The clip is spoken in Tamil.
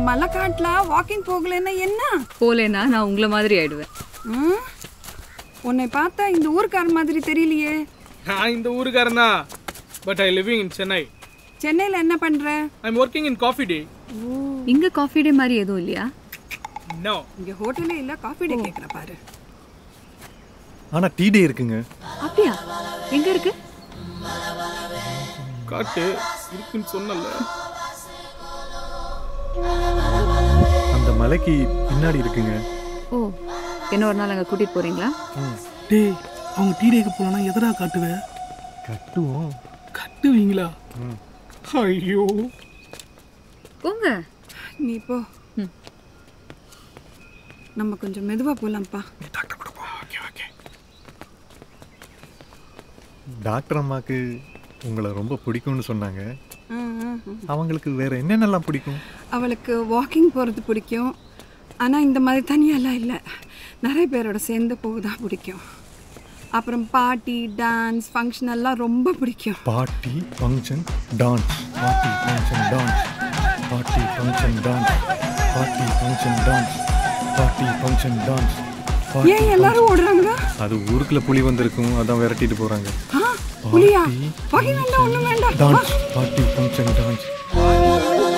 மலை காட்டுல வாக்கிங் போகலைன்னா என்ன போலேன்னா நான் உங்களை மாதிரி ஆயிடுவேன் ம்? உன்னை பார்த்தா இந்த ஊர்க்கார மாதிரி தெரியலையே நான் இந்த ஊருக்காரன் தான் but I living in Chennai சென்னையில என்ன பண்ற I am working in Coffee Day இங்க காஃபி டே மாதிரி எதுவும் இல்லையா நோ இங்க ஹோட்டலே இல்ல காஃபி டே கேக்குற பாரு ஆனா டீ டே இருக்குங்க அப்படியா எங்க இருக்கு காட்டு இருக்குன்னு சொன்னல அந்த மலைக்கு பின்னாடி இருக்குங்க ஓ என்ன ஒரு நாள் அங்க கூட்டிட்டு போறீங்களா டேய் அவங்க டீ டேக்கு போகலன்னா எதடா காட்டுவ கட்டுவோம் கட்டுவீங்களா ஐயோ போங்க நீ போ நம்ம கொஞ்சம் மெதுவா போலாம்ப்பா டாக்டர் அம்மாக்கு உங்களை ரொம்ப பிடிக்கும்னு சொன்னாங்க ம், ம், ம். அவங்களுக்கு வேற என்னென்னலாம் பிடிக்கும் அவளுக்கு வாக்கிங் போகிறது பிடிக்கும் ஆனால் இந்த மாதிரி தனியாலாம் இல்லை நிறைய பேரோட சேர்ந்து போக தான் பிடிக்கும் அப்புறம் பார்ட்டி டான்ஸ் ஃபங்க்ஷன் எல்லாம் ரொம்ப பிடிக்கும் party function dance party function dance party function dance party function dance party function dance ஏன் எல்லாரும் ஓடுறாங்க அது ஊருக்குள்ள புலி வந்திருக்கும் அதான் விரட்டிட்டு போறாங்க ஆ புலியா வகை வேண்டாம் ஒன்றும் வேண்டாம் டான்ஸ் பார்ட்டி ஃபங்க்ஷன் டான்ஸ்